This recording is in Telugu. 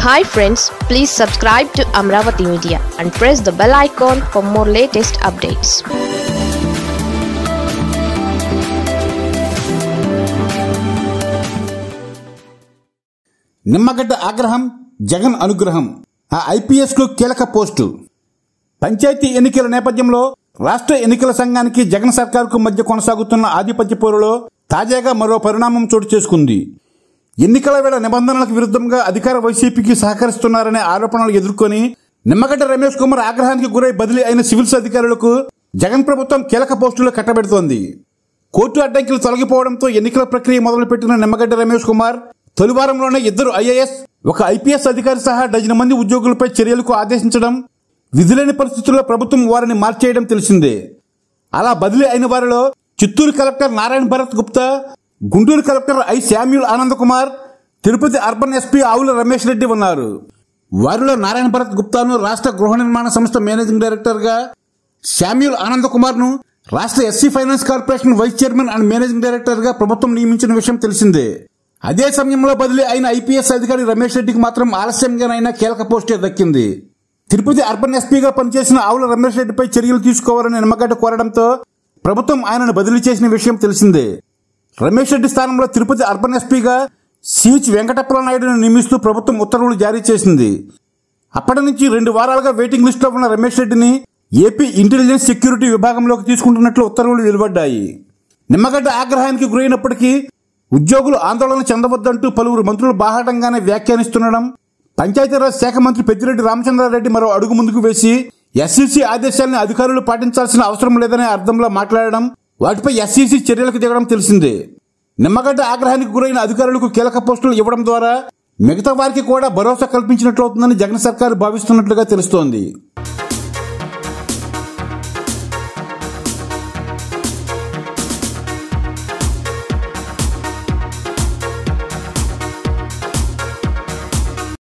hi friends please subscribe to Amaravati media and press the bell icon for more latest updates Nimmagadda ఆగ్రహం జగన్ అనుగ్రహం ఆ ఐపీఎస్ కు కీలక పోస్టు పంచాయతీ ఎన్నికల నేపథ్యంలో రాష్ట్ర ఎన్నికల సంఘానికి జగన్ సర్కార్కు మధ్య కొనసాగుతున్న ఆధిపత్య పోరులో తాజాగా మరో పరిణామం చోటు చేసుకుంది ఎన్నికల వేళ నిబంధనలకు విరుద్ధంగా అధికార వైసీపీకి సహకరిస్తున్నారనే ఆరోపణలు ఎదుర్కొని నిమ్మగడ్డ రమేష్ కుమార్ ఆగ్రహానికి గురై బదిలీ అయిన సివిల్స్ అధికారులకు జగన్ ప్రభుత్వం కీలక పోస్టులు కట్టబెడుతోంది కోర్టు అడ్డంకులు తొలగిపోవడంతో ఎన్నికల ప్రక్రియ మొదలుపెట్టిన నిమ్మగడ్డ రమేష్ కుమార్ తొలివారంలోనే ఇద్దరు ఐఏఎస్ ఒక ఐపీఎస్ అధికారి సహా డజన్ మంది ఉద్యోగులపై చర్యలకు ఆదేశించడం విధులేని పరిస్థితుల్లో ప్రభుత్వం వారిని మార్చేయడం తెలిసిందే అలా బదిలీ అయిన వారిలో Chittoor collector Narayana Bharat Gupta Guntur collector I Samuel Anand Kumar Tirupati urban SP Avula Ramesh Reddy ఉన్నారు వారిలో నారాయణ భరత్ గుప్తాను రాష్ట్ర గృహ నిర్మాణ సంస్థ మేనేజింగ్ డైరెక్టర్ గా శామ్యూల్ ఆనంద్ కుమార్ ను రాష్ట్ర SC finance corporation vice chairman and managing director గా ప్రభుత్వం నియమించిన విషయం తెలిసిందే అదే సమయంలో బదిలీ అయిన ఐపీఎస్ అధికారి రమేష్ రెడ్డికి మాత్రం ఆలస్యంగానైనా కీలక పోస్టే దక్కింది తిరుపతి అర్బన్ ఎస్పీగా పనిచేసిన ఆవుల రమేష్ రెడ్డిపై చర్యలు తీసుకోవాలని నిమ్మగడ్డ కోరడంతో ప్రభుత్వం ఆయనను బదిలీ చేసిన విషయం తెలిసిందే రమేష్ రెడ్డి స్థానంలో తిరుపతి అర్బన్ ఎస్పీగా సిహెచ్ వెంకటప్పల నాయుడును నియమిస్తూ ప్రభుత్వం ఉత్తర్వులు జారీ చేసింది అప్పటి నుంచి రెండు వారాలుగా వెయిటింగ్ లిస్టులో ఉన్న రమేష్ రెడ్డిని ఏపీ ఇంటెలిజెన్స్ సెక్యూరిటీ విభాగంలోకి తీసుకుంటున్నట్లు ఉత్తర్వులు వెలువడ్డాయి నిమ్మగడ్డ ఆగ్రహానికి గురైనప్పటికీ ఉద్యోగులు ఆందోళన చెందవద్దంటూ పలువురు మంత్రులు బాహాటంగానే వ్యాఖ్యానిస్తుండడం పంచాయతీరాజ్ శాఖ మంత్రి పెద్దిరెడ్డి రామచంద్రారెడ్డి మరో అడుగు ముందుకు వేసి ఎస్సీసీ ఆదేశాలను అధికారులు పాటించాల్సిన అవసరం లేదనే అర్థంలో మాట్లాడడం వాటిపై ఎస్సీసీ చర్యలకు దిగడం తెలిసిందే నిమ్మగడ్డ ఆగ్రహానికి గురైన అధికారులకు కీలక పోస్టులు ఇవ్వడం ద్వారా మిగతా వారికి కూడా భరోసా కల్పించినట్లవుతుందని జగన్ సర్కారు భావిస్తున్నట్లుగా తెలుస్తోంది